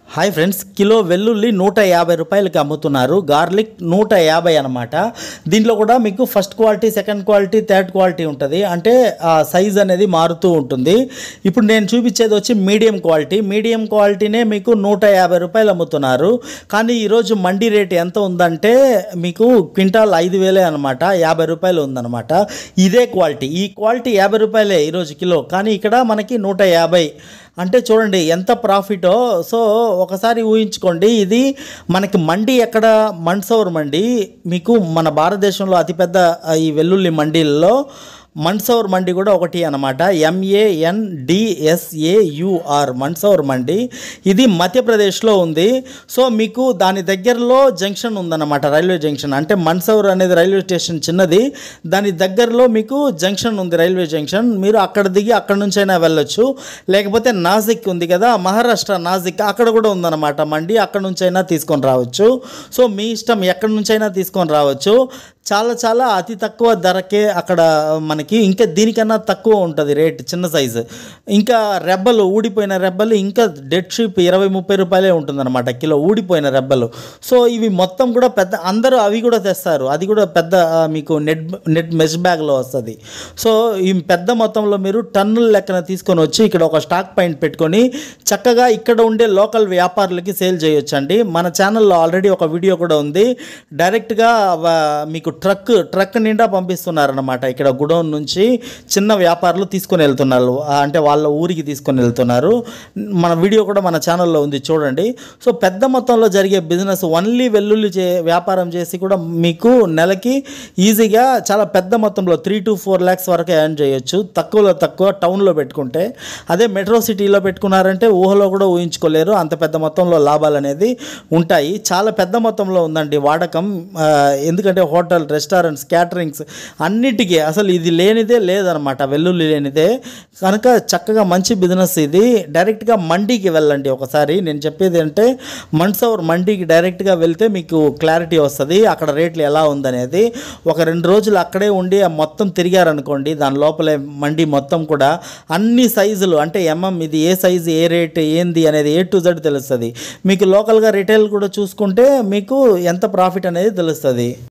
hi friends kilo వెల్లుల్లి నూట యాభై రూపాయలకి అమ్ముతున్నారు గార్లిక్ నూట యాభై అనమాట దీంట్లో కూడా మీకు first quality second quality third quality ఉంటుంది అంటే ఆ సైజ్ అనేది మారుతూ ఉంటుంది ఇప్పుడు నేను చూపించేది వచ్చి మీడియం క్వాలిటీ మీడియం క్వాలిటీనే మీకు నూట యాభై రూపాయలు అమ్ముతున్నారు కానీ ఈరోజు మండి రేట్ ఎంత ఉందంటే మీకు క్వింటాల్ ఐదు వేలే అనమాట యాభై రూపాయలు ఉందన్నమాట ఇదే క్వాలిటీ ఈ క్వాలిటీ యాభై రూపాయలే ఈరోజు కిలో కానీ ఇక్కడ మనకి నూట యాభై అంటే చూడండి ఎంత ప్రాఫిటో సో ఒకసారి ఊహించుకోండి ఇది మనకి మండి ఎక్కడ మన్సౌర్ మండి మీకు మన భారతదేశంలో అతిపెద్ద ఆ, ఈ వెల్లుల్లి మండీల్లో మన్సౌర్ మండి కూడా ఒకటి అనమాట ఎంఏఎన్ డిఎస్ఏయుఆర్ మన్సౌర్ మండి ఇది మధ్యప్రదేశ్లో ఉంది సో మీకు దాని దగ్గరలో జంక్షన్ ఉందన్నమాట రైల్వే జంక్షన్ అంటే మన్సౌర్ అనేది రైల్వే స్టేషన్ చిన్నది దాని దగ్గరలో మీకు జంక్షన్ ఉంది రైల్వే జంక్షన్ మీరు అక్కడ దిగి అక్కడ నుంచైనా వెళ్ళొచ్చు లేకపోతే నాసిక్ ఉంది కదా మహారాష్ట్ర నాసిక్ అక్కడ కూడా ఉందన్నమాట మండి అక్కడ నుంచైనా తీసుకొని రావచ్చు సో మీ ఇష్టం ఎక్కడి నుంచైనా తీసుకొని రావచ్చు చాలా చాలా అతి తక్కువ ధరకే అక్కడ మనకి ఇంకా దీనికన్నా తక్కువ ఉంటుంది రేట్ చిన్న సైజు ఇంకా రెబ్బలు ఊడిపోయిన రెబ్బలు ఇంకా డెడ్ షీప్ ఇరవై ముప్పై రూపాయలే ఉంటుందన్నమాట కిలో ఊడిపోయిన రెబ్బలు సో ఇవి మొత్తం కూడా పెద్ద అందరూ అవి కూడా తెస్తారు అది కూడా పెద్ద ఆ, మీకు నెట్ నెట్ మెష్ బ్యాగ్లో వస్తుంది సో ఈ పెద్ద మొత్తంలో మీరు టన్నుల లెక్కన తీసుకొని వచ్చి ఇక్కడ ఒక స్టాక్ పాయింట్ పెట్టుకొని చక్కగా ఇక్కడ ఉండే లోకల్ వ్యాపారులకి సేల్ చేయొచ్చు అండి మన ఛానల్లో ఆల్రెడీ ఒక వీడియో కూడా ఉంది డైరెక్ట్గా వ- మీకు ట్రక్ ట్రక్ నిండా పంపిస్తున్నారన్నమాట ఇక్కడ గుడౌన్ నుంచి చిన్న వ్యాపారులు తీసుకొని వెళ్తున్నారు ఆ, అంటే వాళ్ళ ఊరికి తీసుకొని వెళ్తున్నారు మన వీడియో కూడా మన ఛానల్లో ఉంది చూడండి సో పెద్ద మొత్తంలో జరిగే బిజినెస్ ఓన్లీ వెల్లుల్లి చే వ్యాపారం చేసి కూడా మీకు నెలకి ఈజీగా చాలా పెద్ద మొత్తంలో త్రీ టు ఫోర్ ల్యాక్స్ వరకు ఎర్న్ చేయొచ్చు తక్కువలో తక్కువ టౌన్లో పెట్టుకుంటే అదే మెట్రో సిటీలో పెట్టుకున్నారంటే ఊహలో కూడా ఊహించుకోలేరు అంత పెద్ద మొత్తంలో లాభాలు అనేది ఉంటాయి చాలా పెద్ద మొత్తంలో ఉందండి వాడకం ఆ, ఎందుకంటే హోటల్ రెస్టారెంట్స్ క్యాటరింగ్స్ అన్నిటికీ అసలు ఇది లేనిదే లేదనమాట వెల్లుల్లి లేనిదే కనుక చక్కగా మంచి బిజినెస్ ఇది డైరెక్ట్గా మండీకి వెళ్ళండి ఒకసారి నేను చెప్పేది అంటే మన్సౌర్ మండీకి డైరెక్ట్గా వెళ్తే మీకు క్లారిటీ వస్తుంది అక్కడ రేట్లు ఎలా ఉందనేది ఒక రెండు రోజులు అక్కడే ఉండి ఆ మొత్తం తిరిగారనుకోండి దాని లోపలే మండి మొత్తం కూడా అన్ని సైజులు అంటే ఎంఎం ఇది ఏ సైజు ఏ రేట్ ఏంది అనేది ఏ టు జెడ్ తెలుస్తుంది మీకు లోకల్గా రిటైల్ కూడా చూసుకుంటే మీకు ఎంత ప్రాఫిట్ అనేది తెలుస్తుంది